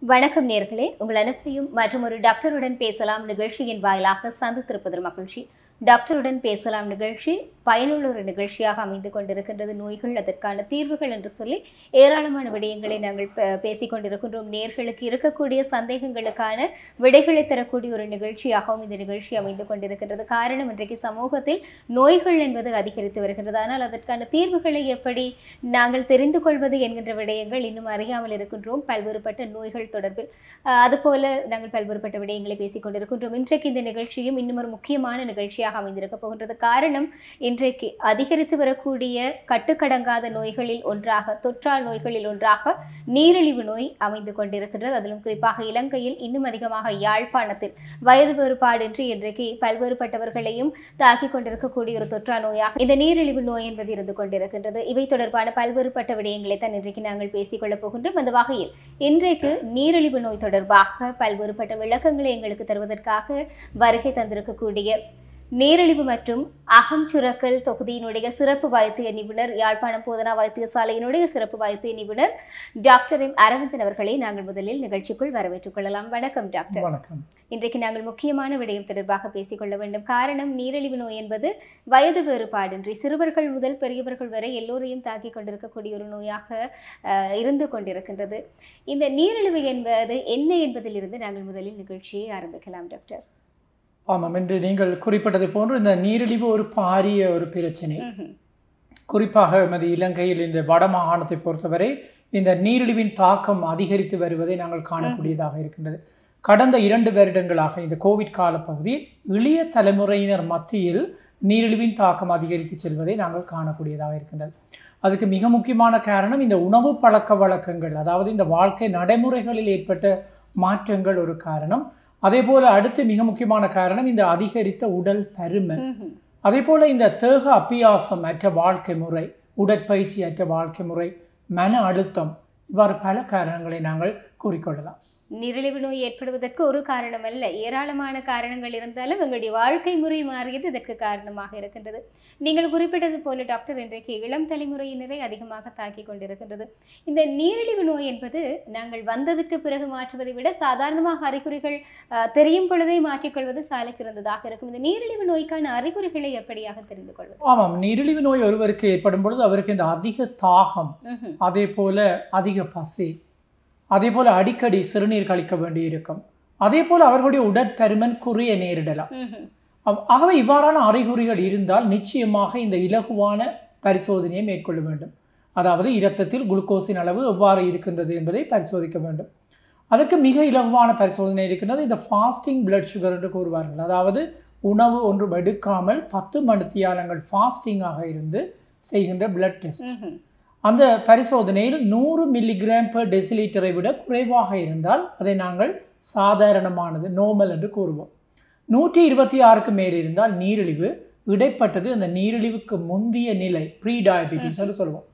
வணக்கம் நேர்களே உங்கள் அனுப்பியும் மற்றும் ஒரு டாக்டருடன் பேசலாம் நிகழ்ச்சியின் வாயிலாக சந்தித்திருப்பதில் மகிழ்ச்சி டாக்டருடன் பேசலாம் நிகழ்ச்சி பயனுள்ள ஒரு நிகழ்ச்சியாக அமைந்து கொண்டிருக்கின்றது நோய்கள் அதற்கான தீர்வுகள் என்று சொல்லி ஏராளமான விடயங்களை நாங்கள் ப- பேசிக் கொண்டிருக்கின்றோம் நேர்களுக்கு இருக்கக்கூடிய சந்தேகங்களுக்கான விடைகளை தரக்கூடிய ஒரு நிகழ்ச்சியாகவும் இந்த நிகழ்ச்சி அமைந்து கொண்டிருக்கின்றது காரணம் இன்றைக்கு சமூகத்தில் நோய்கள் என்பது அதிகரித்து வருகின்றது ஆனால் அதற்கான தீர்வுகளை எப்படி நாங்கள் தெரிந்து கொள்வது என்கின்ற விடயங்கள் இன்னும் அறியாமல் இருக்கின்றோம் பல்வேறுபட்ட நோய்கள் தொடர்பில் அஹ், அதுபோல நாங்கள் பல்வேறுபட்ட விடயங்களை பேசிக் கொண்டிருக்கின்றோம் இன்றைக்கு இந்த நிகழ்ச்சியும் இன்னும் ஒரு முக்கியமான நிகழ்ச்சியாக அமைந்திருக்க போகின்றது காரணம் இன்றைக்கு அதிகரித்து வரக்கூடிய கட்டுக்கடங்காத நோய்களில் ஒன்றாக தொற்றா நோய்களில் ஒன்றாக நீரிழிவு நோய் அமைந்து கொண்டிருக்கின்றது அதிலும் குறிப்பாக இலங்கையில் இன்னும் அதிகமாக யாழ்ப்பாணத்தில் வயது வேறுபாடின்றி இன்றைக்கு பல்வேறுபட்டவர்களையும் தாக்கிக் கொண்டிருக்கக்கூடிய ஒரு தொற்றா நோயாக இந்த நீரிழிவு நோய் என்பது இருந்து கொண்டிருக்கின்றது இவை தொடர்பான பல்வேறுபட்ட விடயங்களை தான் இன்றைக்கு நாங்கள் பேசிக்கொள்ளப் போகின்றோம் அந்த வகையில் இன்றைக்கு நீரிழிவு நோய் தொடர்பாக பல்வேறுபட்ட விளக்கங்களை எங்களுக்கு தருவதற்காக வருகை தந்திருக்கக்கூடிய நீரிழிவு மற்றும் அகம் சுரக்கல் தொகுதியினுடைய சிறப்பு வைத்திய நிபுணர் யாழ்ப்பாணம் போதனா வைத்தியசாலையினுடைய சிறப்பு வைத்திய நிபுணர் டாக்டர் எம் அரவிந்தன் அவர்களை நாங்கள் முதலில் நிகழ்ச்சிக்குள் வரவேற்றுக் கொள்ளலாம் வணக்கம் டாக்டர் வணக்கம் இன்றைக்கு நாங்கள் முக்கியமான விடயம் தொடர்பாக பேசிக்கொள்ள வேண்டும் காரணம் நீரிழிவு நோய் என்பது வயது வேறுபாடின்றி சிறுவர்கள் முதல் பெரியவர்கள் வரை எல்லோரையும் தாக்கிக் கொண்டிருக்கக்கூடிய ஒரு நோயாக அஹ், இருந்து கொண்டிருக்கின்றது இந்த நீரிழிவு என்பது என்ன என்பதிலிருந்து நாங்கள் முதலில் நிகழ்ச்சியை ஆரம்பிக்கலாம் டாக்டர் ஆமாம் என்று நீங்கள் குறிப்பிட்டது போன்று இந்த நீரிழிவு ஒரு பாரிய ஒரு பிரச்சனை ம்ஹும். குறிப்பாக எமது இலங்கையில் இந்த வடமாகாணத்தை பொறுத்தவரை இந்த நீரிழிவின் தாக்கம் அதிகரித்து வருவதை நாங்கள் காணக்கூடியதாக இருக்கின்றது கடந்த இரண்டு வருடங்களாக இந்த கோவிட் கால பகுதியில் இளைய தலைமுறையினர் மத்தியில் நீரிழிவின் தாக்கம் அதிகரித்து செல்வதை நாங்கள் காணக்கூடியதாக இருக்கின்றது அதுக்கு மிக முக்கியமான காரணம் இந்த உணவு பழக்க வழக்கங்கள் அதாவது இந்த வாழ்க்கை நடைமுறைகளில் ஏற்பட்ட மாற்றங்கள் ஒரு காரணம் அதே போல அடுத்து மிக முக்கியமான காரணம் இந்த அதிகரித்த உடல் பருமன் ம்ஹும். அதே போல இந்த தேக அபியாசம் அற்ற வாழ்க்கை முறை உடற்பயிற்சி அற்ற வாழ்க்கை முறை மன அழுத்தம் இவ்வாறு பல காரணங்களை நாங்கள் கூறிக்கொள்ளலாம் நீரிழிவு நோய் ஏற்படுவதற்கு ஒரு காரணம் அல்ல ஏராளமான காரணங்கள் இருந்தாலும் எங்களுடைய வாழ்க்கை முறை மாறியது இதற்கு காரணமாக இருக்கின்றது நீங்கள் குறிப்பிட்டது போல டாக்டர் இன்றைக்கு இளம் தலைமுறையினரை அதிகமாக தாக்கிக் கொண்டிருக்கின்றது இந்த நீரிழிவு நோய் என்பது நாங்கள் வந்ததுக்கு பிறகு மாற்றுவதை விட சாதாரணமாக அறிகுறிகள் அஹ், தெரியும் பொழுதே மாற்றிக்கொள்வது சாலை சிறந்ததாக இருக்கும் இந்த நீரிழிவு நோய்க்கான அறிகுறிகளை எப்படியாக தெரிந்து கொள்வது ஆமாம் நீரிழிவு நோய் ஒருவருக்கு ஏற்படும் பொழுது அவருக்கு இந்த அதிக தாகம் ம்ஹும். அதே போல அதிக பசி அதே போல அடிக்கடி சிறுநீர் கழிக்க வேண்டியிருக்கும் அதே போல அவர்களுடைய உடற்பருமன் குறைய நேரிடலாம் ம்ஹும். அவ்- ஆகவே இவ்வாறான அறிகுறிகள் இருந்தால் நிச்சயமாக இந்த இலகுவான பரிசோதனையை மேற்கொள்ள வேண்டும் அதாவது இரத்தத்தில் குளுக்கோஸின் அளவு எவ்வாறு இருக்கின்றது என்பதை பரிசோதிக்க வேண்டும் அதற்கு மிக இலகுவான பரிசோதனை இருக்கின்றது இந்த ஃபாஸ்டிங் பிளட் சுகர் என்று கூறுவார்கள் அதாவது உணவு ஒன்றும் எடுக்காமல் பத்து மணித்தியாலங்கள் ஃபாஸ்டிங்காக இருந்து செய்கின்ற பிளட் டெஸ்ட் ம்ஹும். அந்த பரிசோதனையில் நூறு மில்லிகிராம் per டெசிலிட்டரை விட குறைவாக இருந்தால் அதை நாங்கள் சாதாரணமானது நோமல் என்று கூறுவோம் நூற்றி இருபத்தி ஆறுக்கு மேல் இருந்தால் நீரிழிவு இடைப்பட்டது அந்த நீரிழிவுக்கு முந்திய நிலை ப்ரீ டயபிட்டிஸ் என்று சொல்லுவோம்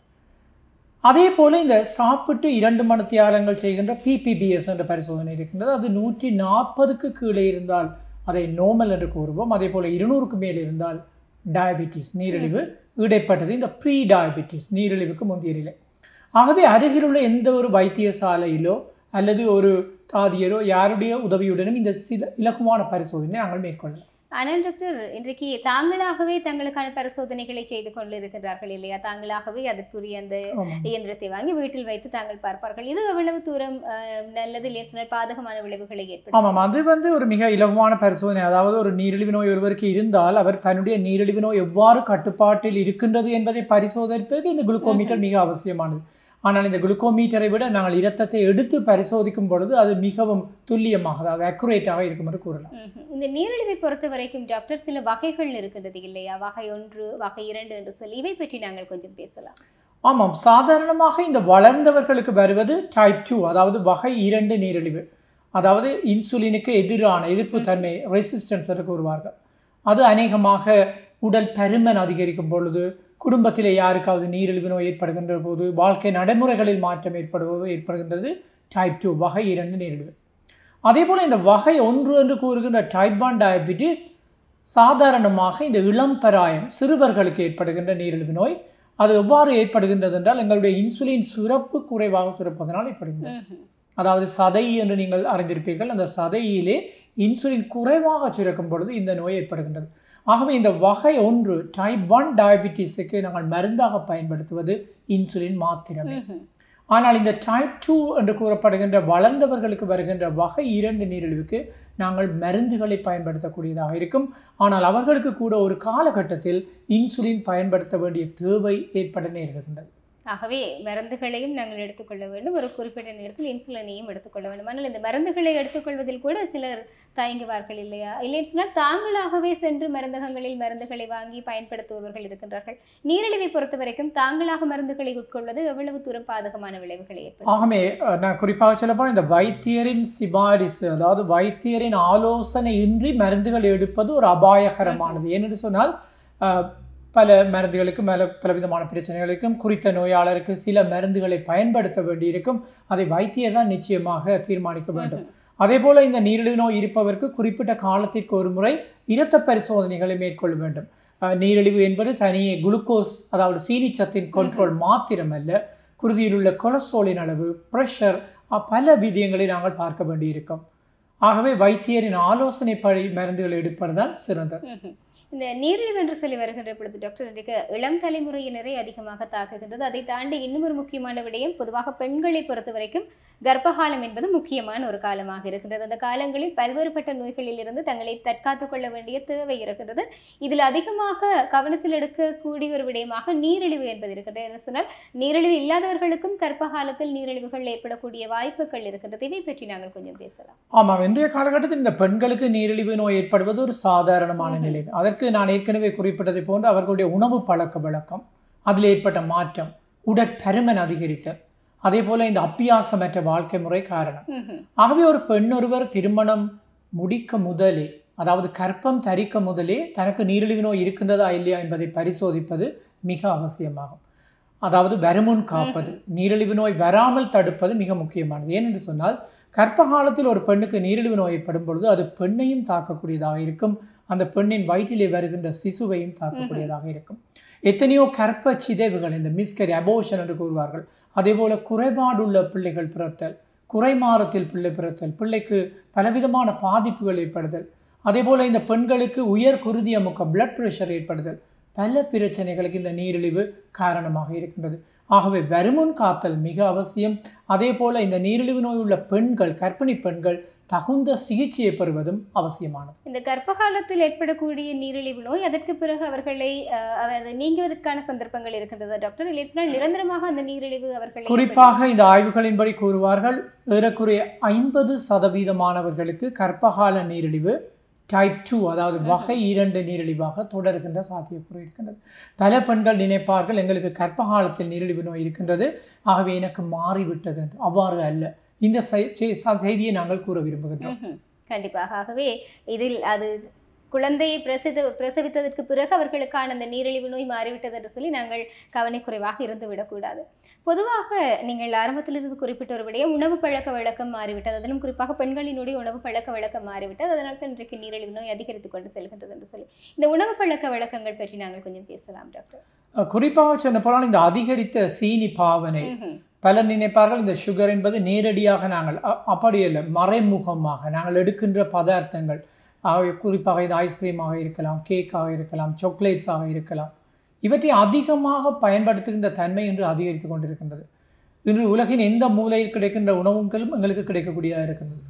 அதே போல இந்த சாப்பிட்டு இரண்டு மணித்தியாலங்கள் செய்கின்ற பிபிபிஎஸ் என்ற பரிசோதனை இருக்கின்றது அது நூற்றி நாற்பதுக்கு கீழே இருந்தால் அதை நோமல் என்று கூறுவோம் அதே போல இருநூறுக்கு மேல் இருந்தால் டயபிட்டிஸ் நீரிழிவு இடைப்பட்டது இந்த ப்ரீ டயபிட்டிஸ் நீரிழிவுக்கு முந்தைய நிலை ஆகவே அருகிலுள்ள எந்த ஒரு வைத்தியசாலையிலோ அல்லது ஒரு தாதியரோ யாருடைய உதவியுடனும் இந்த சில இலகுவான பரிசோதனை நாங்கள் மேற்கொள்ளலாம் ஆனால் டாக்டர் இன்றைக்கு தாங்களாகவே தங்களுக்கான பரிசோதனைகளை செய்து கொண்டிருக்கிறார்கள் இல்லையா தாங்களாகவே அதற்குரிய அந்த ஆமாம். இயந்திரத்தை வாங்கி வீட்டில் வைத்து தாங்கள் பார்ப்பார்கள் இது எவ்வளவு தூரம் அஹ், நல்லது இல்லை சொன்னால் பாதகமான விளைவுகளை ஏற்படும் ஆமாம் அது வந்து ஒரு மிக இலகுவான பரிசோதனை அதாவது ஒரு நீரிழிவு நோய் ஒருவருக்கு இருந்தால் அவர் தன்னுடைய நீரிழிவு நோய் எவ்வாறு கட்டுப்பாட்டில் இருக்கின்றது என்பதை பரிசோதிப்பதற்கு இந்த குளுக்கோமீட்டர் மிக அவசியமானது ஆனால் இந்த குளுக்கோமீட்டரை விட நாங்கள் இரத்தத்தை எடுத்து பரிசோதிக்கும் பொழுது அது மிகவும் துல்லியமாக அதாவது அக்குரேட்டாக இருக்கும் என்று கூறலாம் ம்ஹும். இந்த நீரிழிவை பொறுத்த வரைக்கும் டாக்டர் சில வகைகள் இருக்கின்றது இல்லையா வகை ஒன்று வகை இரண்டு என்று சொல்லி இவை பற்றி நாங்கள் கொஞ்சம் பேசலாம் ஆமாம் சாதாரணமாக இந்த வளர்ந்தவர்களுக்கு வருவது டைப் டூ அதாவது வகை இரண்டு நீரிழிவு அதாவது இன்சுலினுக்கு எதிரான எதிர்ப்பு தன்மை ரெசிஸ்டன்ஸ் என்று கூறுவார்கள் அது அநேகமாக உடல் பருமன் அதிகரிக்கும் பொழுது குடும்பத்திலே யாருக்காவது நீரிழிவு நோய் ஏற்படுகின்ற போது வாழ்க்கை நடைமுறைகளில் மாற்றம் ஏற்படுவது ஏற்படுகின்றது டைப் டூ வகை இரண்டு நீரிழிவு அதே போல் இந்த வகை ஒன்று என்று கூறுகின்ற டைப் ஒன் டயபிட்டிஸ் சாதாரணமாக இந்த இளம் பராயம் சிறுவர்களுக்கு ஏற்படுகின்ற நீரிழிவு நோய் அது எவ்வாறு ஏற்படுகின்றது என்றால் எங்களுடைய இன்சுலின் சுரப்பு குறைவாக சுரப்பதனால் ஏற்படுகின்றது ம்ஹும். அதாவது சதை என்று நீங்கள் அறிந்திருப்பீர்கள் அந்த சதையிலே இன்சுலின் குறைவாக சுரக்கும் பொழுது இந்த நோய் ஏற்படுகின்றது ஆகவே இந்த வகை ஒன்று டைப் ஒன் டயபிட்டிஸுக்கு நாங்கள் மருந்தாக பயன்படுத்துவது இன்சுலின் மாத்திரமே ம்ஹும். ஆனால் இந்த டைப் டூ என்று கூறப்படுகின்ற வளர்ந்தவர்களுக்கு வருகின்ற வகை இரண்டு நீரிழிவுக்கு நாங்கள் மருந்துகளை பயன்படுத்தக்கூடியதாக இருக்கும் ஆனால் அவர்களுக்கு கூட ஒரு காலகட்டத்தில் இன்சுலின் பயன்படுத்த வேண்டிய தேவை ஏற்பட நேரிடுகின்றது ஆகவே மருந்துகளையும் நாங்கள் எடுத்துக்கொள்ள வேண்டும் ஒரு குறிப்பிட்ட நேரத்தில் இன்சுலினையும் எடுத்துக்கொள்ள வேண்டும் ஆனால் இந்த மருந்துகளை எடுத்துக்கொள்வதில் கூட சிலர் தயங்குவார்கள் இல்லையா இல்லைன்னு சொன்னால் தாங்களாகவே சென்று மருந்தகங்களில் மருந்துகளை வாங்கி பயன்படுத்துபவர்கள் இருக்கின்றார்கள் நீரிழிவை பொறுத்த வரைக்கும் தாங்களாக மருந்துகளை உட்கொள்வது எவ்வளவு தூரம் பாதகமான விளைவுகளை ஏற்படும் ஆகவே அஹ், நான் குறிப்பாக சொல்லப்போனால் இந்த வைத்தியரின் சிபாரிசு அதாவது வைத்தியரின் ஆலோசனை இன்றி மருந்துகள் எடுப்பது ஒரு அபாயகரமானது ஏனென்று சொன்னால் அஹ், பல மருந்துகளுக்கு மேல பலவிதமான பிரச்சனைகளுக்கும் குறித்த நோயாளருக்கு சில மருந்துகளை பயன்படுத்த வேண்டியிருக்கும் அதை வைத்தியர் தான் நிச்சயமாக தீர்மானிக்க வேண்டும் அதே போல இந்த நீரிழிவு நோய் இருப்பவருக்கு குறிப்பிட்ட காலத்திற்கு ஒரு முறை இரத்த பரிசோதனைகளை மேற்கொள்ள வேண்டும் அஹ், நீரிழிவு என்பது தனியே குளுக்கோஸ் அதாவது சீனிச்சத்தின் கண்ட்ரோல் மாத்திரமல்ல குருதியில் உள்ள கொலஸ்ட்ராலின் அளவு ப்ரெஷர் பல விதியங்களை நாங்கள் பார்க்க வேண்டியிருக்கும் ஆகவே வைத்தியரின் ஆலோசனைப்படி மருந்துகள் எடுப்பது தான் சிறந்தது ம்ஹும். இந்த நீரிழிவு என்று சொல்லி வருகின்ற பொழுது டாக்டர் இன்றைக்கு இளம் தலைமுறையினரை அதிகமாக தாக்குகின்றது அதை தாண்டி இன்னும் ஒரு முக்கியமான விடயம் பொதுவாக பெண்களை பொறுத்த வரைக்கும் கர்ப்பகாலம் என்பது முக்கியமான ஒரு காலமாக இருக்கின்றது அந்த காலங்களில் பல்வேறுபட்ட நோய்களில் இருந்து தங்களை தற்காத்துக் கொள்ள வேண்டிய தேவை இருக்கின்றது இதில் அதிகமாக கவனத்தில் எடுக்கக்கூடிய ஒரு விடயமாக நீரிழிவு என்பது இருக்கின்றது என்ன சொன்னால் நீரிழிவு இல்லாதவர்களுக்கும் கர்ப்பகாலத்தில் நீரிழிவுகள் ஏற்படக்கூடிய வாய்ப்புகள் இருக்கின்றது இவை பற்றி நாங்கள் கொஞ்சம் பேசலாம் ஆமாம் இன்றைய காலகட்டத்தில் இந்த பெண்களுக்கு நீரிழிவு நோய் ஏற்படுவது ஒரு சாதாரணமான ம்ஹும். நிலை அதற்கு நான் ஏற்கனவே குறிப்பிட்டதை போன்று அவர்களுடைய உணவு பழக்க வழக்கம் அதில் ஏற்பட்ட மாற்றம் உடற்பருமன் அதிகரித்தல் அதே போல இந்த அப்பியாசமற்ற வாழ்க்கை முறை காரணம் ம்ஹும். ஆகவே ஒரு பெண் ஒருவர் திருமணம் முடிக்க முதலே அதாவது கற்பம் தரிக்க முதலே தனக்கு நீரிழிவு நோய் இருக்கின்றதா இல்லையா என்பதை பரிசோதிப்பது மிக அவசியமாகும் அதாவது வருமுன் காப்பது நீரிழிவு நோய் வராமல் தடுப்பது மிக முக்கியமானது ஏனென்று சொன்னால் கர்ப்ப காலத்தில் ஒரு பெண்ணுக்கு நீரிழிவு நோய் ஏற்படும் பொழுது அது பெண்ணையும் தாக்கக்கூடியதாக இருக்கும் அந்த பெண்ணின் வயிற்றிலே வருகின்ற சிசுவையும் தாக்கக்கூடியதாக இருக்கும் எத்தனையோ கற்ப சிதைவுகள் இந்த மிஸ்கரி அபோஷன் என்று கூறுவார்கள் அதே போல குறைபாடுள்ள பிள்ளைகள் பிறத்தல் குறைமாறத்தில் பிள்ளை பிறத்தல் பிள்ளைக்கு பலவிதமான பாதிப்புகள் ஏற்படுதல் அதே போல இந்த பெண்களுக்கு உயர் குருதி அமுக்க பிளட் பிரஷர் ஏற்படுதல் பல பிரச்சனைகளுக்கு இந்த நீரிழிவு காரணமாக இருக்கின்றது ஆகவே வருமுன் காத்தல் மிக அவசியம் அதே போல இந்த நீரிழிவு நோய் உள்ள பெண்கள் கர்ப்பிணி பெண்கள் தகுந்த சிகிச்சையை பெறுவதும் அவசியமானது இந்த கர்ப்ப காலத்தில் ஏற்படக்கூடிய நீரிழிவு நோய் அதற்கு பிறகு அவர்களை அஹ், அது நீங்குவதற்கான சந்தர்ப்பங்கள் இருக்கின்றதா டாக்டர் இல்லை சொன்னால் நிரந்தரமாக அந்த நீரிழிவு அவர்களை குறிப்பாக இந்த ஆய்வுகளின்படி கூறுவார்கள் ஏறக்குறைய ஐம்பது சதவீதமானவர்களுக்கு கர்ப்பகால நீரிழிவு டைப் டூ அதாவது வகை இரண்டு நீரிழிவாக தொடர்கின்ற சாத்தியக்கூறு இருக்கின்றது பல பெண்கள் நினைப்பார்கள் எங்களுக்கு கர்ப்பகாலத்தில் நீரிழிவு நோய் இருக்கின்றது ஆகவே எனக்கு மாறிவிட்டது என்று அவ்வாறு அல்ல இந்த செய்- செய்- செய்தியை நாங்கள் கூற விரும்புகின்றோம் ம்ஹும். கண்டிப்பாக ஆகவே இதில் அது குழந்தையை பிரசித்த பிரசவித்ததற்கு பிறகு அவர்களுக்கான அந்த நீரிழிவு நோய் மாறிவிட்டது என்று சொல்லி நாங்கள் கவனக்குறைவாக இருந்து விடக்கூடாது பொதுவாக நீங்கள் ஆரம்பத்திலிருந்து குறிப்பிட்ட ஒரு விடயம் உணவு பழக்க வழக்கம் மாறிவிட்டது அதிலும் குறிப்பாக பெண்களினுடைய உணவு பழக்க வழக்கம் மாறிவிட்டது அதனால் தான் இன்றைக்கு நீரிழிவு நோய் அதிகரித்து கொண்டு செல்கின்றது என்று சொல்லி இந்த உணவு பழக்க வழக்கங்கள் பற்றி நாங்கள் கொஞ்சம் பேசலாம் டாக்டர் அஹ் குறிப்பாக சொன்ன போனால் இந்த அதிகரித்த சீனி பாவனை ம்ஹும். பலர் நினைப்பார்கள் இந்த சுகர் என்பது நேரடியாக நாங்கள் அ- அப்படி இல்லை மறைமுகமாக நாங்கள் எடுக்கின்ற பதார்த்தங்கள் ஆகவே குறிப்பாக இது ஐஸ்கிரீமாக இருக்கலாம் கேக்காக இருக்கலாம் சாக்லேட்ஸாக இருக்கலாம் இவற்றை அதிகமாக பயன்படுத்துகின்ற தன்மை இன்று அதிகரித்து கொண்டிருக்கின்றது இன்று உலகின் எந்த மூலையில் கிடைக்கின்ற உணவுகளும் எங்களுக்கு கிடைக்கக்கூடியதாக இருக்கின்றது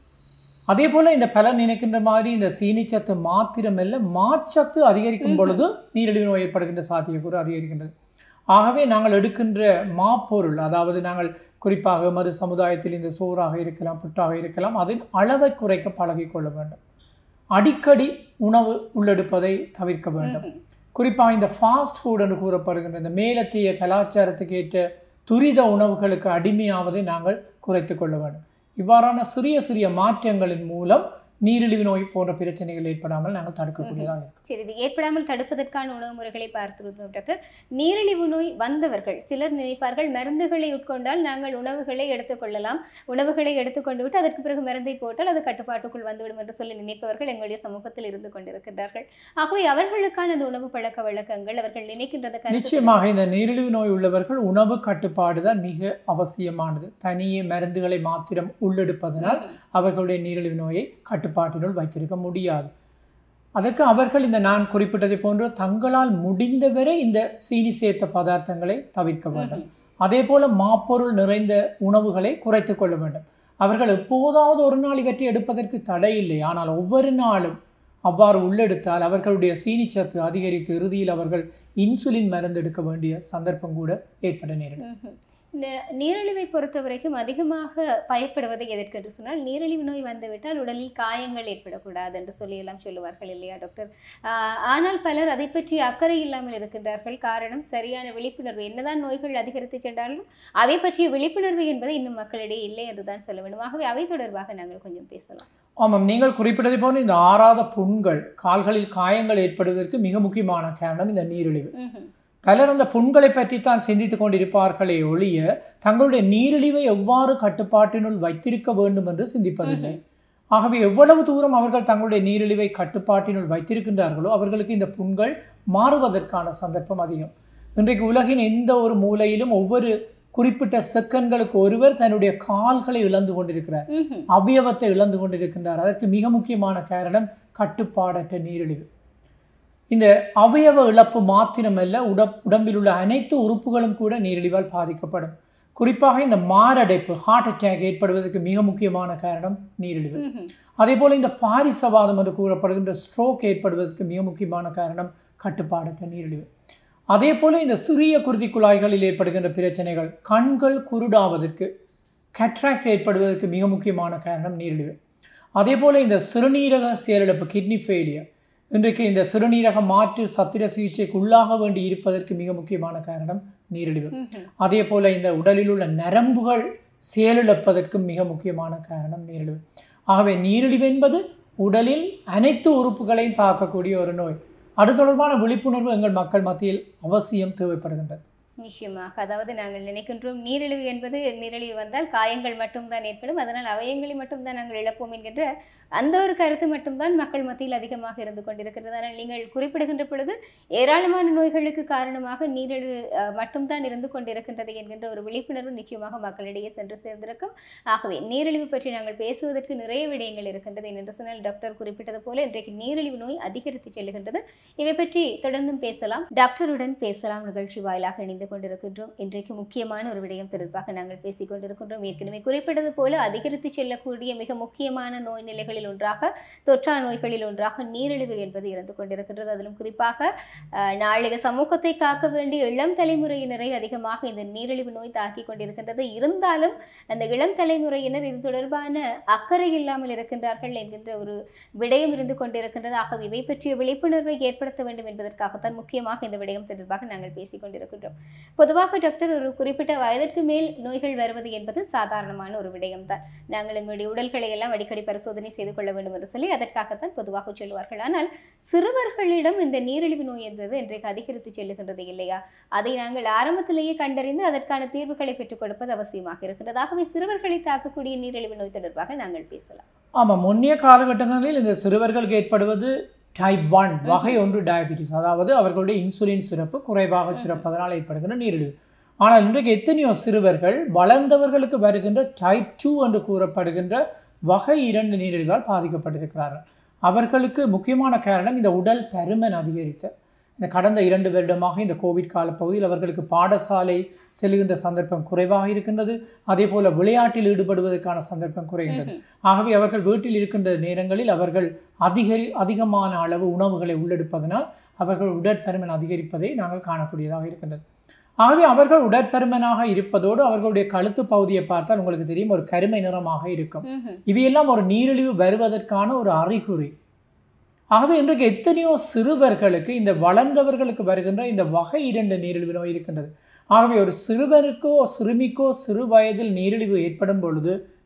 அதே போல இந்த பலர் நினைக்கின்ற மாதிரி இந்த சீனிச்சத்து மாத்திரமல்ல மாச்சத்து அதிகரிக்கும் பொழுது நீரிழிவு நோய் ஏற்படுகின்ற சாத்தியக்கூறு அதிகரிக்கின்றது ஆகவே நாங்கள் எடுக்கின்ற மாப்பொருள் அதாவது நாங்கள் குறிப்பாக மறு சமுதாயத்தில் இந்த சோறாக இருக்கலாம் புட்டாக இருக்கலாம் அதன் அளவை குறைக்க பழகிக் கொள்ள வேண்டும் அடிக்கடி உணவு உள்ளெடுப்பதை தவிர்க்க வேண்டும் ம்ஹும். குறிப்பாக இந்த ஃபாஸ்ட் ஃபுட் என்று கூறப்படுகின்ற இந்த மேலத்திய கலாச்சாரத்துக்கு ஏற்ற துரித உணவுகளுக்கு அடிமையாவதை நாங்கள் குறைத்து கொள்ள வேண்டும் இவ்வாறான சிறிய சிறிய மாற்றங்களின் மூலம் நீரிழிவு நோய் போன்ற பிரச்சனைகள் ஏற்படாமல் நாங்கள் தடுக்கக்கூடியதாக இருக்கும் சரி இது ஏற்படாமல் தடுப்பதற்கான உணவு முறைகளை பார்த்திருந்தோம் டாக்டர் நீரிழிவு நோய் வந்தவர்கள் சிலர் நினைப்பார்கள் மருந்துகளை உட்கொண்டால் நாங்கள் உணவுகளை எடுத்துக்கொள்ளலாம் உணவுகளை எடுத்துக்கொண்டு விட்டு அதற்கு பிறகு மருந்தை போட்டால் அது கட்டுப்பாட்டுக்குள் வந்துவிடும் என்று சொல்லி நினைப்பவர்கள் எங்களுடைய சமூகத்தில் இருந்து கொண்டிருக்கிறார்கள் ஆகவே அவர்களுக்கான அந்த உணவு பழக்க வழக்கங்கள் அவர்கள் நினைக்கின்றத கருத்து நிச்சயமாக இந்த நீரிழிவு நோய் உள்ளவர்கள் உணவு கட்டுப்பாடு தான் மிக அவசியமானது தனியே மருந்துகளை மாத்திரம் உள்ளெடுப்பதனால் அவர்களுடைய நீரிழிவு நோயை கட்டுப்பாட்டினுள் வைத்திருக்க முடியாது அதற்கு அவர்கள் இந்த நான் குறிப்பிட்டதை போன்று தங்களால் முடிந்தவரை இந்த சீனி சேர்த்த பதார்த்தங்களை தவிர்க்க வேண்டும் அதே போல மாப்பொருள் நிறைந்த உணவுகளை குறைத்து கொள்ள வேண்டும் அவர்கள் எப்போதாவது ஒரு நாள் இவற்றை எடுப்பதற்கு தடை இல்லை ஆனால் ஒவ்வொரு நாளும் அவ்வாறு உள்ளெடுத்தால் அவர்களுடைய சீனிச்சத்து அதிகரித்து இறுதியில் அவர்கள் இன்சுலின் மருந்து எடுக்க வேண்டிய சந்தர்ப்பம் கூட ஏற்பட நேரிடும் ம்ஹும். இந்த நீரிழிவை பொறுத்த வரைக்கும் அதிகமாக பயப்படுவது எதற்கு என்று சொன்னால் நீரிழிவு நோய் வந்துவிட்டால் உடலில் காயங்கள் ஏற்படக்கூடாது என்று சொல்லி எல்லாம் சொல்லுவார்கள் இல்லையா டாக்டர் ஆஹ் ஆனால் பலர் அதை பற்றி அக்கறை இல்லாமல் இருக்கின்றார்கள் காரணம் சரியான விழிப்புணர்வு என்னதான் நோய்கள் அதிகரித்து சென்றாலும் அவை பற்றிய விழிப்புணர்வு என்பது இன்னும் மக்களிடையே இல்லை என்றுதான் சொல்ல வேண்டும் ஆகவே அவை தொடர்பாக நாங்கள் கொஞ்சம் பேசலாம் ஆமாம் நீங்கள் குறிப்பிட்டதை போன்று இந்த ஆறாத புண்கள் கால்களில் காயங்கள் ஏற்படுவதற்கு மிக முக்கியமான காரணம் இந்த நீரிழிவு ம்ஹும். பலர் அந்த புண்களை பற்றித்தான் சிந்தித்துக் கொண்டிருப்பார்களே ஒழிய தங்களுடைய நீரிழிவை எவ்வாறு கட்டுப்பாட்டினுள் வைத்திருக்க வேண்டும் என்று சிந்திப்பதில்லை ஆகவே எவ்வளவு தூரம் அவர்கள் தங்களுடைய நீரிழிவை கட்டுப்பாட்டினுள் வைத்திருக்கின்றார்களோ அவர்களுக்கு இந்த புண்கள் மாறுவதற்கான சந்தர்ப்பம் அதிகம் இன்றைக்கு உலகின் எந்த ஒரு மூலையிலும் ஒவ்வொரு குறிப்பிட்ட செகண்ட்களுக்கு ஒருவர் தன்னுடைய கால்களை இழந்து கொண்டிருக்கிறார் ம்ஹும். அவயவத்தை இழந்து கொண்டிருக்கின்றார் அதற்கு மிக முக்கியமான காரணம் கட்டுப்பாடற்ற நீரிழிவு இந்த அவயவ இழப்பு மாத்திரமல்ல உட உடம்பில் உள்ள அனைத்து உறுப்புகளும் கூட நீரிழிவால் பாதிக்கப்படும் குறிப்பாக இந்த மாரடைப்பு ஹார்ட் அட்டாக் ஏற்படுவதற்கு மிக முக்கியமான காரணம் நீரிழிவு ம்ஹும். அதே போல இந்த பாரிசவாதம் என்று கூறப்படுகின்ற ஸ்ட்ரோக் ஏற்படுவதற்கு மிக முக்கியமான காரணம் கட்டுப்பாடற்ற நீரிழிவு அதே போல இந்த சிறிய குருதி குழாய்களில் ஏற்படுகின்ற பிரச்சனைகள் கண்கள் குருடாவதற்கு கேட்ராக்ட் ஏற்படுவதற்கு மிக முக்கியமான காரணம் நீரிழிவு அதே போல இந்த சிறுநீரக செயலிழப்பு கிட்னி ஃபெயிலியர் இன்றைக்கு இந்த சிறுநீரக மாற்று சத்திர சிகிச்சைக்கு உள்ளாக வேண்டி இருப்பதற்கு மிக முக்கியமான காரணம் நீரிழிவு ம்ஹும். அதே போல இந்த உடலில் உள்ள நரம்புகள் செயலிழப்பதற்கும் மிக முக்கியமான காரணம் நீரிழிவு ஆகவே நீரிழிவு என்பது உடலில் அனைத்து உறுப்புகளையும் தாக்கக்கூடிய ஒரு நோய் அது தொடர்பான விழிப்புணர்வு எங்கள் மக்கள் மத்தியில் அவசியம் தேவைப்படுகின்றது நிச்சயமாக அதாவது நாங்கள் நினைக்கின்றோம் நீரிழிவு என்பது நீரிழிவு வந்தால் காயங்கள் மட்டும்தான் ஏற்படும் அதனால் அவயங்களை மட்டும்தான் நாங்கள் இழப்போம் என்கின்ற அந்த ஒரு கருத்து மட்டும்தான் மக்கள் மத்தியில் அதிகமாக இருந்து கொண்டிருக்கிறது ஆனால் நீங்கள் குறிப்பிடுகின்ற பொழுது ஏராளமான நோய்களுக்கு காரணமாக நீரிழிவு அஹ், மட்டும்தான் இருந்து கொண்டிருக்கின்றது என்கின்ற ஒரு விழிப்புணர்வு நிச்சயமாக மக்களிடையே சென்று சேர்ந்திருக்கும் ஆகவே நீரிழிவு பற்றி நாங்கள் பேசுவதற்கு நிறைய விடயங்கள் இருக்கின்றது என்று சொன்னால் டாக்டர் குறிப்பிட்டது போல இன்றைக்கு நீரிழிவு நோய் அதிகரித்து செல்லுகின்றது இவை பற்றி தொடர்ந்தும் பேசலாம் டாக்டருடன் பேசலாம் நிகழ்ச்சி வாயிலாக இணைந்து கொண்டிருக்கின்றோம் இன்றைக்கு முக்கியமான ஒரு விடயம் தொடர்பாக நாங்கள் பேசிக் கொண்டிருக்கின்றோம் ஏற்கனவே குறிப்பிட்டது போல அதிகரித்து செல்லக்கூடிய மிக முக்கியமான நோய் நிலைகளில் ஒன்றாக தொற்றா நோய்களில் ஒன்றாக நீரிழிவு என்பது இருந்து கொண்டிருக்கின்றது அதிலும் குறிப்பாக அஹ், நாளைய சமூகத்தை காக்க வேண்டிய இளம் தலைமுறையினரை அதிகமாக இந்த நீரிழிவு நோய் தாக்கி கொண்டிருக்கின்றது இருந்தாலும் அந்த இளம் தலைமுறையினர் இது தொடர்பான அக்கறை இல்லாமல் இருக்கின்றார்கள் என்கின்ற ஒரு விடயம் இருந்து கொண்டிருக்கின்றது ஆகவே இவை பற்றிய விழிப்புணர்வை ஏற்படுத்த வேண்டும் என்பதற்காகத்தான் முக்கியமாக இந்த விடயம் தொடர்பாக நாங்கள் பேசிக் கொண்டிருக்கின்றோம் பொதுவாக டாக்டர் ஒரு குறிப்பிட்ட வயதிற்கு மேல் நோய்கள் வருவது என்பது சாதாரணமான ஒரு விடயம்தான் நாங்கள் எங்களுடைய உடல்களை எல்லாம் அடிக்கடி பரிசோதனை செய்து கொள்ள வேண்டும் என்று சொல்லி அதற்காகத்தான் பொதுவாக சொல்லுவார்கள் ஆனால் சிறுவர்களிடம் இந்த நீரிழிவு நோய் என்பது இன்றைக்கு அதிகரித்து செல்லுகின்றது இல்லையா அதை நாங்கள் ஆரம்பத்திலேயே கண்டறிந்து அதற்கான தீர்வுகளை பெற்றுக் கொடுப்பது அவசியமாக இருக்கிறது ஆகவே சிறுவர்களை தாக்கக்கூடிய நீரிழிவு நோய் தொடர்பாக நாங்கள் பேசலாம் ஆமாம் முன்னைய காலகட்டங்களில் இந்த சிறுவர்களுக்கு ஏற்படுவது டைப் ஒன் வகை ஒன்று டயபிட்டிஸ் அதாவது அவர்களுடைய இன்சுலின் சுரப்பு குறைவாக சுரப்பதனால் ஏற்படுகின்ற நீரிழிவு ஆனால் இன்றைக்கு எத்தனையோ சிறுவர்கள் வளர்ந்தவர்களுக்கு வருகின்ற டைப் டூ என்று கூறப்படுகின்ற வகை இரண்டு நீரிழிவால் பாதிக்கப்பட்டிருக்கிறார்கள் அவர்களுக்கு முக்கியமான காரணம் இந்த உடல் பருமன் அதிகரித்த இந்த கடந்த இரண்டு வருடமாக இந்த கோவிட் காலப்பகுதியில் அவர்களுக்கு பாடசாலை செல்கின்ற சந்தர்ப்பம் குறைவாக இருக்கின்றது அதே போல விளையாட்டில் ஈடுபடுவதற்கான சந்தர்ப்பம் குறைகின்றது ஆகவே அவர்கள் வீட்டில் இருக்கின்ற நேரங்களில் அவர்கள் அதிகரி அதிகமான அளவு உணவுகளை உள்ளெடுப்பதனால் அவர்கள் உடற்பருமன் அதிகரிப்பதை நாங்கள் காணக்கூடியதாக இருக்கின்றது ஆகவே அவர்கள் உடற்பருமனாக இருப்பதோடு அவர்களுடைய கழுத்து பகுதியை பார்த்தால் உங்களுக்கு தெரியும் ஒரு கருமை நிறமாக இருக்கும் ம்ஹும். இவையெல்லாம் ஒரு நீரிழிவு வருவதற்கான ஒரு அறிகுறி ஆகவே இன்றைக்கு எத்தனையோ சிறுவர்களுக்கு இந்த வளர்ந்தவர்களுக்கு வருகின்ற இந்த வகை இரண்டு நீரிழிவு நோய் இருக்கின்றது ஆகவே ஒரு சிறுவனுக்கோ சிறுமிக்கோ சிறு வயதில் நீரிழிவு ஏற்படும் பொழுது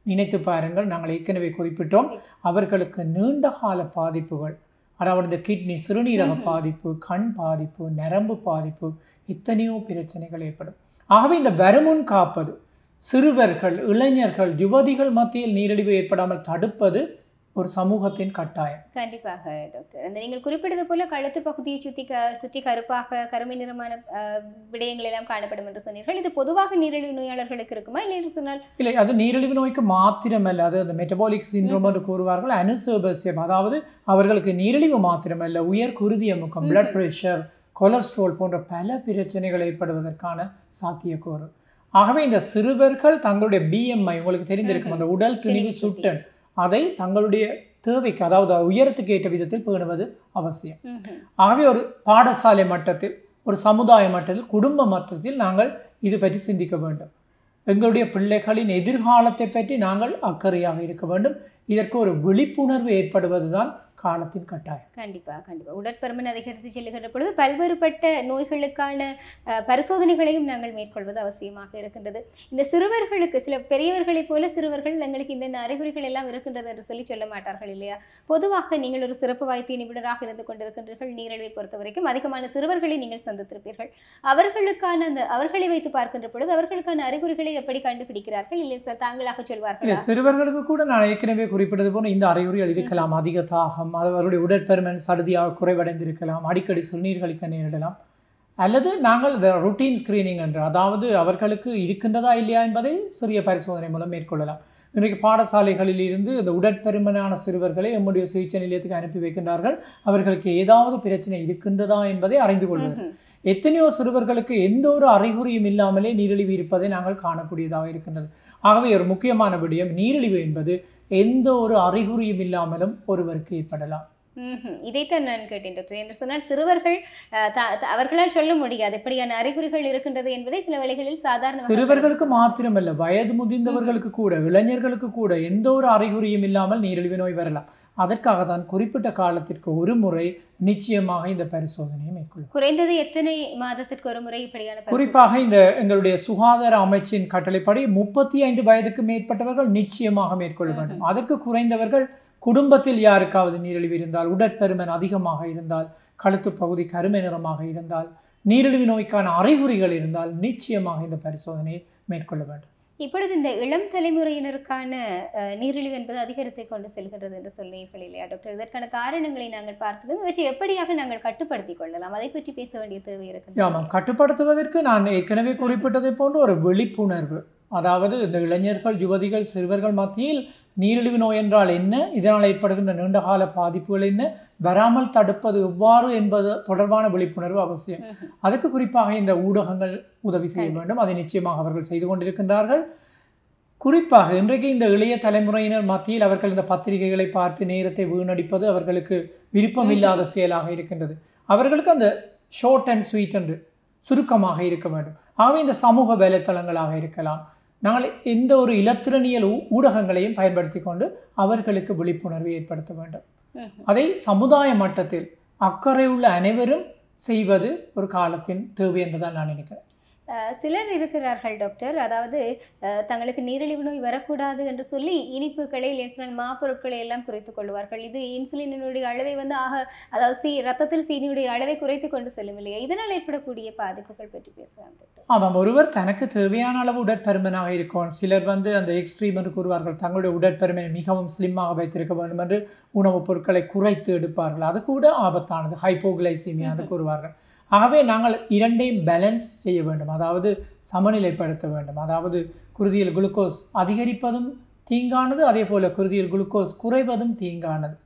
நினைத்து பாருங்கள் நாங்கள் ஏற்கனவே குறிப்பிட்டோம் அவர்களுக்கு நீண்ட கால பாதிப்புகள் அதாவது இந்த கிட்னி சிறுநீரக ம்ஹும். பாதிப்பு கண் பாதிப்பு நரம்பு பாதிப்பு எத்தனையோ பிரச்சனைகள் ஏற்படும் ஆகவே இந்த வருமுன் காப்பது சிறுவர்கள் இளைஞர்கள் யுவதிகள் மத்தியில் நீரிழிவு ஏற்படாமல் தடுப்பது ஒரு சமூகத்தின் கட்டாயம் கண்டிப்பாக டாக்டர் அந்த நீங்கள் குறிப்பிட்டது போல கழுத்து பகுதியை சுற்றி க சுற்றி கருப்பாக கருமை நிறமான அஹ், விடயங்கள் எல்லாம் காணப்படும் என்று சொன்னீர்கள் இது பொதுவாக நீரிழிவு நோயாளர்களுக்கு இருக்குமா இல்லை என்று சொன்னால் இல்லை அது நீரிழிவு நோய்க்கு மாத்திரமல்ல அது அந்த மெட்டபாலிக் சிண்ட்ரோம் என்று கூறுவார்கள் அனுசோபசியம் அதாவது அவர்களுக்கு நீரிழிவு மாத்திரமல்ல உயர் குருதி அமுக்கம் பிளட் ம்ஹும். பிரஷர் கொலஸ்ட்ரால் போன்ற பல பிரச்சனைகள் ஏற்படுவதற்கான சாத்தியக்கூறு ஆகவே இந்த சிறுவர்கள் தங்களுடைய பிஎம்ஐ உங்களுக்கு தெரிந்திருக்கும் ம்ஹும். அந்த உடல் திணிவு திணிவு சுட்டி. சுட்டன் அதை தங்களுடைய தேவைக்கு அதாவது உயரத்துக்கு ஏற்ற விதத்தில் பேணுவது அவசியம் ம்ஹும். ஆகவே ஒரு பாடசாலை மட்டத்தில் ஒரு சமுதாய மட்டத்தில் குடும்ப மட்டத்தில் நாங்கள் இது பற்றி சிந்திக்க வேண்டும் எங்களுடைய பிள்ளைகளின் எதிர்காலத்தை பற்றி நாங்கள் அக்கறையாக இருக்க வேண்டும் இதற்கு ஒரு விழிப்புணர்வு ஏற்படுவதுதான் காலத்தின் கட்டாயம் கண்டிப்பா கண்டிப்பா உடற்பருமன் அதிகரித்து செல்லுகின்ற பொழுது பல்வேறுபட்ட நோய்களுக்கான அஹ், பரிசோதனைகளையும் நாங்கள் மேற்கொள்வது அவசியமாக இருக்கின்றது இந்த சிறுவர்களுக்கு சில பெரியவர்களைப் போல சிறுவர்கள் எங்களுக்கு இந்த அறிகுறிகள் எல்லாம் இருக்கின்றது என்று சொல்லி சொல்ல மாட்டார்கள் இல்லையா பொதுவாக நீங்கள் ஒரு சிறப்பு வைத்திய நிபுணராக இருந்து கொண்டிருக்கின்றீர்கள் நீரிழிவை பொறுத்த வரைக்கும் அதிகமான சிறுவர்களை நீங்கள் சந்தித்திருப்பீர்கள் அவர்களுக்கான அந்த அவர்களை வைத்து பார்க்கின்ற பொழுது அவர்களுக்கான அறிகுறிகளை எப்படி கண்டுபிடிக்கிறார்கள் இல்லை ச- தாங்களாக இல்லை சொல்வார்களா சிறுவர்களுக்கு கூட நான் ஏற்கனவே குறிப்பிட்டது போல இந்த அறிகுறிகள் இருக்கலாம் அதிக தாகம் அவருடைய உடற்பெருமன் சடுதியாக குறைவடைந்திருக்கலாம் அடிக்கடி சிறுநீர் கழிக்க நேரிடலாம் அல்லது நாங்கள் இந்த ருட்டீன் ஸ்கிரீனிங் என்று அதாவது அவர்களுக்கு இருக்கின்றதா இல்லையா என்பதை சிறிய பரிசோதனை மூலம் மேற்கொள்ளலாம் இன்றைக்கு பாடசாலைகளில் இருந்து இந்த உடற்பெருமனான சிறுவர்களை நம்முடைய சிகிச்சை நிலையத்துக்கு அனுப்பி வைக்கின்றார்கள் அவர்களுக்கு ஏதாவது பிரச்சனை இருக்கின்றதா என்பதை அறிந்து கொள்வது ம்ஹும். எத்தனையோ சிறுவர்களுக்கு எந்த ஒரு அறிகுறியும் இல்லாமலே நீரிழிவு இருப்பதை நாங்கள் காணக்கூடியதாக இருக்கின்றது ஆகவே ஒரு முக்கியமான விடயம் நீரிழிவு என்பது எந்த ஒரு அறிகுறியும் இல்லாமலும் ஒருவருக்கு ஏற்படலாம் ம்ஹும். இதைத்தான் நான் கேட்டேன் டாக்டர் என்று சொன்னால் சிறுவர்கள் அஹ், த- த- அவர்களால் சொல்ல முடியாது எப்படியான அறிகுறிகள் இருக்கின்றது என்பதை சில வேளைகளில் சாதாரண சிறுவர்களுக்கு மாத்திரமல்ல வயது முதிர்ந்தவர்களுக்கு கூட இளைஞர்களுக்கு கூட எந்த ஒரு அறிகுறியும் இல்லாமல் நீரிழிவு நோய் வரலாம் அதற்காக தான் குறிப்பிட்ட காலத்திற்கு ஒரு முறை நிச்சயமாக இந்த பரிசோதனையை மேற்கொள்ளும் குறைந்தது எத்தனை மாதத்திற்கு ஒரு முறை இப்படியான பரிசோதனை? குறிப்பாக இந்த எங்களுடைய சுகாதார அமைச்சின் கட்டளைப்படி முப்பத்தி ஐந்து வயதுக்கு மேற்பட்டவர்கள் நிச்சயமாக மேற்கொள்ள வேண்டும் அதற்கு குறைந்தவர்கள் குடும்பத்தில் யாருக்காவது நீரிழிவு இருந்தால் உடற்பருமன் அதிகமாக இருந்தால் கழுத்து பகுதி கருமை நிறமாக இருந்தால் நீரிழிவு நோய்க்கான அறிகுறிகள் இருந்தால் நிச்சயமாக இந்த பரிசோதனையை மேற்கொள்ள வேண்டும் இப்பொழுது இந்த இளம் தலைமுறையினருக்கான அஹ், நீரிழிவு என்பது அதிகரித்து கொண்டு செல்கிறது என்று சொன்னீர்கள் இல்லையா டாக்டர் இதற்கான காரணங்களை நாங்கள் பார்த்ததும் இவற்றை எப்படியாக நாங்கள் கட்டுப்படுத்திக் கொள்ளலாம் அதை பற்றி பேச வேண்டிய தேவை இருக்கு ஆமாம் கட்டுப்படுத்துவதற்கு நான் ஏற்கனவே குறிப்பிட்டதை போன்ற ஒரு விழிப்புணர்வு அதாவது இந்த இளைஞர்கள் யுவதிகள் சிறுவர்கள் மத்தியில் நீரிழிவு நோய் என்றால் என்ன இதனால் ஏற்படுகின்ற நீண்டகால பாதிப்புகள் என்ன வராமல் தடுப்பது எவ்வாறு என்பது தொடர்பான விழிப்புணர்வு அவசியம் ம்ஹும். அதுக்கு குறிப்பாக இந்த ஊடகங்கள் உதவி செய்ய வேண்டும் அதை நிச்சயமாக அவர்கள் செய்து கொண்டிருக்கின்றார்கள் குறிப்பாக இன்றைக்கு இந்த இளைய தலைமுறையினர் மத்தியில் அவர்கள் இந்த பத்திரிகைகளை பார்த்து நேரத்தை வீணடிப்பது அவர்களுக்கு விருப்பம் இல்லாத செயலாக இருக்கின்றது அவர்களுக்கு அந்த ஷார்ட் அண்ட் ஸ்வீட் என்று சுருக்கமாக இருக்க வேண்டும் ஆகவே இந்த சமூக வலைத்தளங்களாக இருக்கலாம் நாங்கள் எந்த ஒரு இலத்திரனியல் ஊ- ஊடகங்களையும் பயன்படுத்தி கொண்டு அவர்களுக்கு விழிப்புணர்வை ஏற்படுத்த வேண்டும் ம்ஹும். அதை சமுதாய மட்டத்தில் அக்கறை உள்ள அனைவரும் செய்வது ஒரு காலத்தின் தேவை என்றுதான் நான் நினைக்கிறேன் அஹ், சிலர் இருக்கிறார்கள் டாக்டர் அதாவது அஹ், தங்களுக்கு நீரிழிவு நோய் வரக்கூடாது என்று சொல்லி இனிப்புகளை இன்சுலின் மாப்பொருட்களை எல்லாம் குறைத்துக் கொள்வார்கள் இது இன்சுலினுடைய அளவை வந்து ஆக அதாவது சி ரத்தத்தில் சீனியுடைய அளவை குறைத்து கொண்டு செல்லும் இல்லையா இதனால் ஏற்படக்கூடிய பாதிப்புகள் பற்றி பேசலாம் டாக்டர் ஆமாம் ஒருவர் தனக்கு தேவையான அளவு உடற்பருமனாக இருக்கும் சிலர் வந்து அந்த எக்ஸ்ட்ரீம் என்று கூறுவார்கள் தங்களுடைய உடற்பருமனை மிகவும் ஸ்லிம்மாக வைத்திருக்க வேண்டும் என்று உணவுப் பொருட்களை குறைத்து எடுப்பார்கள் அது கூட ஆபத்தானது ஹைப்போகிளைசீமியா என்று கூறுவார்கள் ஆகவே நாங்கள் இரண்டையும் பேலன்ஸ் செய்ய வேண்டும் அதாவது சமநிலைப்படுத்த வேண்டும் அதாவது குருதியில் குளுக்கோஸ் அதிகரிப்பதும் தீங்கானது அதே போல குருதியில் குளுக்கோஸ் குறைவதும் தீங்கானது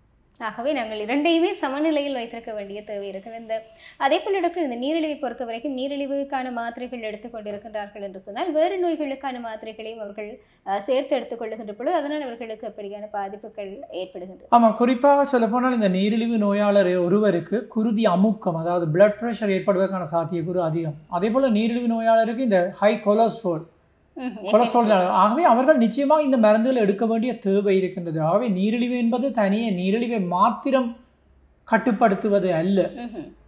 ஆகவே நாங்கள் இரண்டையுமே சமநிலையில் வைத்திருக்க வேண்டிய தேவை இருக்கிறது இந்த அதே போல டாக்டர் இந்த நீரிழிவை பொறுத்த வரைக்கும் நீரிழிவுக்கான மாத்திரைகள் எடுத்துக்கொண்டிருக்கின்றார்கள் என்று சொன்னால் வேறு நோய்களுக்கான மாத்திரைகளையும் அவர்கள் அஹ், சேர்த்து எடுத்துக்கொள்ளுகின்ற பொழுது அதனால் அவர்களுக்கு அப்படியான பாதிப்புகள் ஏற்படுகின்றது ஆமாம் குறிப்பாக சொல்லப்போனால் இந்த நீரிழிவு நோயாளர் ஒருவருக்கு குருதி அமுக்கம் அதாவது பிளட் ப்ரெஷர் ஏற்படுவதற்கான சாத்தியக்கூறு அதிகம் அதே போல் நீரிழிவு நோயாளருக்கு இந்த ஹை கொலஸ்ட்ரால் ம்ஹும். கொலஸ்ட்ரால் ஆகவே அவர்கள் நிச்சயமாக இந்த மருந்துகள் எடுக்க வேண்டிய தேவை இருக்கின்றது ஆகவே நீரிழிவு என்பது தனியே நீரிழிவை மாத்திரம் கட்டுப்படுத்துவது அல்ல ம்ஹும்.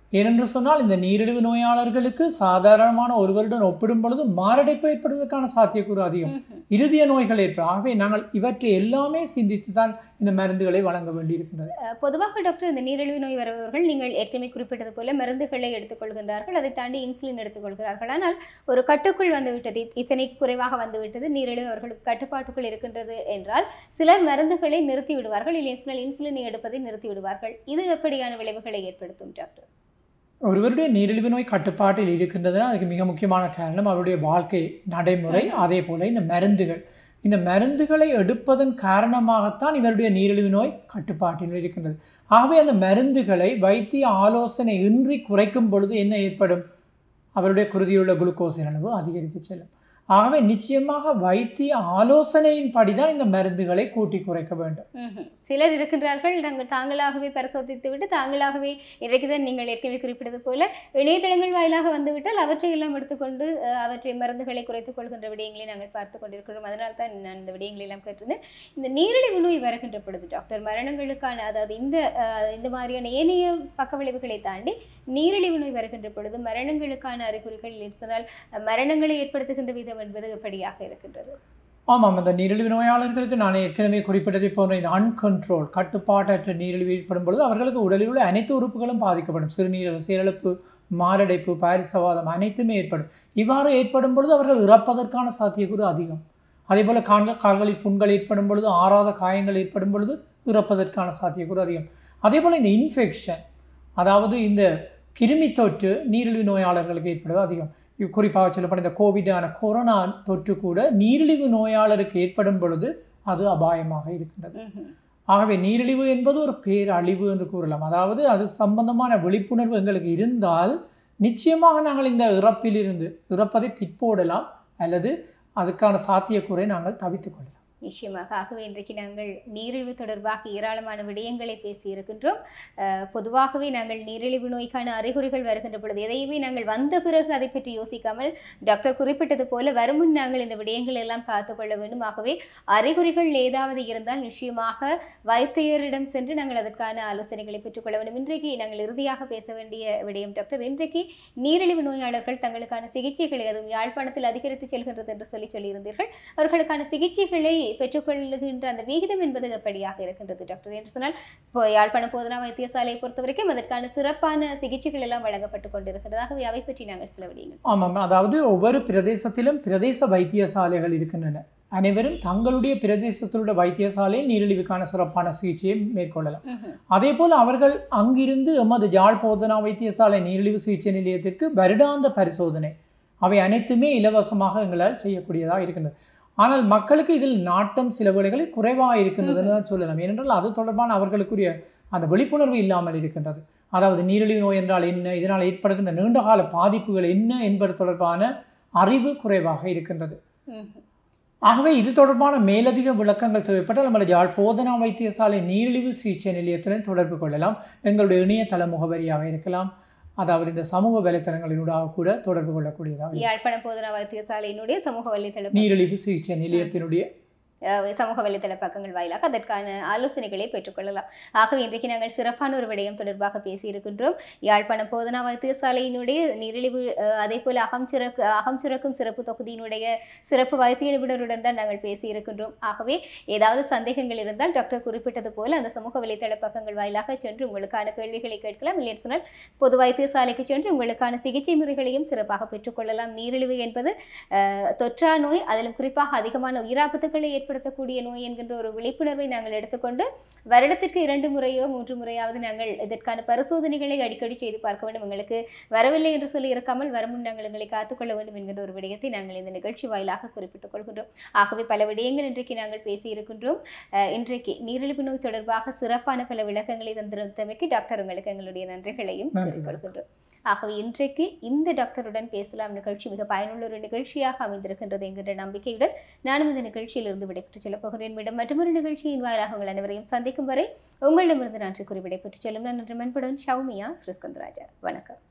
ஏனென்று சொன்னால் இந்த நீரிழிவு நோயாளர்களுக்கு சாதாரணமான ஒருவருடன் ஒப்பிடும் பொழுது மாரடைப்பு ஏற்படுவதற்கான சாத்தியக்கூறு அதிகம் ம்ஹும். இறுதிய நோய்கள் ஏற்படும் ஆகவே நாங்கள் இவற்றை எல்லாமே சிந்தித்து தான் இந்த மருந்துகளை வழங்க வேண்டியிருக்கின்றது அஹ், பொதுவாக டாக்டர் இந்த நீரிழிவு நோய் வருபவர்கள் நீங்கள் ஏற்கனவே குறிப்பிட்டது போல மருந்துகளை எடுத்துக்கொள்கின்றார்கள் அதை தாண்டி இன்சுலின் எடுத்துக்கொள்கிறார்கள் ஆனால் ஒரு கட்டுக்குள் வந்துவிட்டது இத்- இத்தனைக்கு குறைவாக வந்துவிட்டது நீரிழிவு அவர்களுக்கு கட்டுப்பாட்டுக்குள் இருக்கின்றது என்றால் சிலர் மருந்துகளை நிறுத்தி விடுவார்கள் இல்லை சிலர் இன்சுலினை எடுப்பதை நிறுத்தி விடுவார்கள் இது எப்படியான விளைவுகளை ஏற்படுத்தும் டாக்டர் ஒருவருடைய நீரிழிவு நோய் கட்டுப்பாட்டில் இருக்கின்றதுனா அதுக்கு மிக முக்கியமான காரணம் அவருடைய வாழ்க்கை நடைமுறை அதே போல இந்த மருந்துகள் இந்த மருந்துகளை எடுப்பதன் காரணமாகத்தான் இவருடைய நீரிழிவு நோய் கட்டுப்பாட்டில் இருக்கின்றது ஆகவே அந்த மருந்துகளை வைத்திய ஆலோசனை இன்றி குறைக்கும் பொழுது என்ன ஏற்படும் அவருடைய குருதியுள்ள குளுக்கோஸின் அளவு அதிகரித்து செல்லும் ஆகவே நிச்சயமாக வைத்திய ஆலோசனையின்படி தான் இந்த மருந்துகளை கூட்டி குறைக்க வேண்டும் ம்ஹும். சிலர் இருக்கின்றார்கள் நாங்கள் தாங்களாகவே பரிசோதித்து விட்டு தாங்களாகவே இன்றைக்கு தான் நீங்கள் ஏற்கனவே குறிப்பிட்டது போல இணையதளங்கள் வாயிலாக வந்துவிட்டால் அவற்றை எல்லாம் எடுத்துக்கொண்டு அஹ், அவற்றை மருந்துகளை குறைத்துக் கொள்கின்ற விடயங்களை நாங்கள் பார்த்து கொண்டிருக்கிறோம் அதனால் தான் நான் இந்த விடயங்களை எல்லாம் கேட்டிருந்தேன் இந்த நீரிழிவு நோய் வருகின்ற பொழுது டாக்டர் மரணங்களுக்கான அதாவது இந்த அஹ், இந்த மாதிரியான ஏனைய பக்க விளைவுகளை தாண்டி நீரிழிவு நோய் வருகின்ற பொழுது மரணங்களுக்கான அறிகுறிகள் இல்லை சொன்னால் அஹ், மரணங்களை ஏற்படுத்துகின்ற விதம் என்பது எப்படியாக இருக்கின்றது ஆமாம் அந்த நீரிழிவு நோயாளர்களுக்கு நான் ஏற்கனவே குறிப்பிட்டதை போன்ற இந்த அன்கண்ட்ரோல் கட்டுப்பாட்டற்ற நீரிழிவு ஏற்படும் பொழுது அவர்களுக்கு உடலில் உள்ள அனைத்து உறுப்புகளும் பாதிக்கப்படும் சிறுநீரக செயலிழப்பு மாரடைப்பு பாரிசவாதம் அனைத்துமே ஏற்படும் இவ்வாறு ஏற்படும் பொழுது அவர்கள் இறப்பதற்கான சாத்தியக்கூறு அதிகம் அதே போல் கால்கள் கால்களில் புண்கள் ஏற்படும் பொழுது ஆறாத காயங்கள் ஏற்படும் பொழுது இறப்பதற்கான சாத்தியக்கூறு அதிகம் அதே போல் இந்த இன்ஃபெக்ஷன் அதாவது இந்த கிருமி தொற்று நீரிழிவு நோயாளர்களுக்கு ஏற்படுவது அதிகம் இவ் குறிப்பாக சொல்லப்பட்ட இந்த கோவிடான கொரோனா தொற்று கூட நீரிழிவு நோயாளருக்கு ஏற்படும் பொழுது அது அபாயமாக இருக்கின்றது ம்ஹும். ஆகவே நீரிழிவு என்பது ஒரு பேரழிவு என்று கூறலாம் அதாவது அது சம்பந்தமான விழிப்புணர்வு எங்களுக்கு இருந்தால் நிச்சயமாக நாங்கள் இந்த இறப்பிலிருந்து இறப்பதை பிற்போடலாம் அல்லது அதுக்கான சாத்தியக்கூறை நாங்கள் தவித்துக் கொள்ளலாம் நிச்சயமாக ஆகவே இன்றைக்கு நாங்கள் நீரிழிவு தொடர்பாக ஏராளமான விடயங்களை பேசியிருக்கின்றோம் அஹ், பொதுவாகவே நாங்கள் நீரிழிவு நோய்க்கான அறிகுறிகள் வருகின்ற பொழுது எதையுமே நாங்கள் வந்த பிறகு அதை பற்றி யோசிக்காமல் டாக்டர் குறிப்பிட்டது போல வருமுன் நாங்கள் இந்த விடயங்கள் எல்லாம் காத்துக்கொள்ள வேண்டும் ஆகவே அறிகுறிகள் ஏதாவது இருந்தால் நிச்சயமாக வைத்தியரிடம் சென்று நாங்கள் அதற்கான ஆலோசனைகளை பெற்றுக்கொள்ள வேண்டும் இன்றைக்கு நாங்கள் இறுதியாக பேச வேண்டிய விடயம் டாக்டர் இன்றைக்கு நீரிழிவு நோயாளர்கள் தங்களுக்கான சிகிச்சைகளை அதுவும் யாழ்ப்பாணத்தில் அதிகரித்து செல்கின்றது என்று சொல்லி சொல்லியிருந்தீர்கள் அவர்களுக்கான சிகிச்சைகளை பெற்றுக்கொள்ளுகின்ற அந்த விகிதம் என்பது எப்படியாக இருக்கின்றது டாக்டர் என்று சொன்னால் இப்போ யாழ்ப்பாணம் போதனா வைத்தியசாலையை பொறுத்த வரைக்கும் அதற்கான சிறப்பான சிகிச்சைகள் எல்லாம் வழங்கப்பட்டு கொண்டிருக்கிறது ஆகவே அவை பற்றி நாங்கள் சில விடயங்கள் ஆமாம் அதாவது ஒவ்வொரு பிரதேசத்திலும் பிரதேச வைத்தியசாலைகள் இருக்கின்றன அனைவரும் தங்களுடைய பிரதேசத்திலுள்ள வைத்தியசாலையில் நீரிழிவுக்கான சிறப்பான சிகிச்சையை மேற்கொள்ளலாம் ம்ஹும். அதே போல் அவர்கள் அங்கிருந்து எமது யாழ் போதனா வைத்தியசாலை நீரிழிவு சிகிச்சை நிலையத்திற்கு வருடாந்த பரிசோதனை அவை அனைத்துமே இலவசமாக எங்களால் செய்யக்கூடியதாக இருக்கின்றது ஆனால் மக்களுக்கு இதில் நாட்டம் சில வேளைகளில் குறைவாக இருக்கின்றதுன்னு தான் சொல்லலாம் ஏனென்றால் அது தொடர்பான அவர்களுக்குரிய அந்த விழிப்புணர்வு இல்லாமல் இருக்கின்றது அதாவது நீரிழிவு நோய் என்றால் என்ன இதனால் ஏற்படுகின்ற நீண்டகால பாதிப்புகள் என்ன என்பது தொடர்பான அறிவு குறைவாக இருக்கின்றது ம்ஹும். ஆகவே இது தொடர்பான மேலதிக விளக்கங்கள் தேவைப்பட்டால் நம்மளை யாழ் போதனா வைத்தியசாலை நீரிழிவு சிகிச்சை நிலையத்துடன் தொடர்பு கொள்ளலாம் எங்களுடைய இணையதள முகவரியாக இருக்கலாம் அதாவது இந்த சமூக வலைத்தளங்களினூடாக கூட தொடர்பு கொள்ளக்கூடியதாக இருக்கும். யாழ்ப்பாணம் போதனா வைத்தியசாலையினுடைய சமூக வலைத்தள நீரிழிவு சிகிச்சை நிலையத்தினுடைய அஹ், சமூக வலைத்தள பக்கங்கள் வாயிலாக அதற்கான ஆலோசனைகளை பெற்றுக்கொள்ளலாம் ஆகவே இன்றைக்கு நாங்கள் சிறப்பான ஒரு விடயம் தொடர்பாக பேசியிருக்கின்றோம் யாழ்ப்பாணம் போதனா வைத்தியசாலையினுடைய நீரிழிவு அஹ், அதே போல அகம் சிறக்கு அகம் சுரக்கும் சிறப்பு தொகுதியினுடைய சிறப்பு வைத்திய நிபுணருடன் தான் நாங்கள் பேசியிருக்கின்றோம் ஆகவே ஏதாவது சந்தேகங்கள் இருந்தால் டாக்டர் குறிப்பிட்டது போல அந்த சமூக வலைத்தள பக்கங்கள் வாயிலாக சென்று உங்களுக்கான கேள்விகளை கேட்கலாம் இல்லை சொன்னால் பொது வைத்தியசாலைக்கு சென்று உங்களுக்கான சிகிச்சை முறைகளையும் சிறப்பாக பெற்றுக்கொள்ளலாம் நீரிழிவு என்பது அஹ், தொற்றா நோய் அதிலும் குறிப்பாக அதிகமான உயிராபத்துக்களை ஏற்படுத்தக்கூடிய நோய் என்கின்ற ஒரு விழிப்புணர்வை நாங்கள் எடுத்துக்கொண்டு வருடத்திற்கு இரண்டு முறையோ மூன்று முறையாவது நாங்கள் இதற்கான பரிசோதனைகளை அடிக்கடி செய்து பார்க்க வேண்டும் எங்களுக்கு வரவில்லை என்று சொல்லி இருக்காமல் வருமுன் நாங்கள் எங்களை காத்துக்கொள்ள வேண்டும் என்கின்ற ஒரு விடயத்தை நாங்கள் இந்த நிகழ்ச்சி வாயிலாக குறிப்பிட்டுக் கொள்கின்றோம் ஆகவே பல விடயங்கள் இன்றைக்கு நாங்கள் பேசியிருக்கின்றோம் அஹ், இன்றைக்கு நீரிழிவு நோய் தொடர்பாக சிறப்பான பல விளக்கங்களை தந்திருந்தமைக்கு டாக்டர் உங்களுக்கு எங்களுடைய நன்றிகளையும் நன்றி, தெரிவித்துக்கொள்கின்றோம் ஆகவே இன்றைக்கு இந்த டாக்டருடன் பேசலாம் நிகழ்ச்சி மிக பயனுள்ள ஒரு நிகழ்ச்சியாக அமைந்திருக்கின்றது என்கின்ற நம்பிக்கையுடன் நானும் இந்த நிகழ்ச்சியிலிருந்து விடைபெற்று செல்லப் போகிறேன் மீண்டும் மற்றொரு நிகழ்ச்சியின் வாயிலாக உங்கள் அனைவரையும் சந்திக்கும் வரை உங்களிடமிருந்து நன்றி கூறி விடைபெற்று செல்லும் நான் நன்றி மென்புடன் ஷவுமியா ஸ்ரீஸ்கந்தராஜா வணக்கம்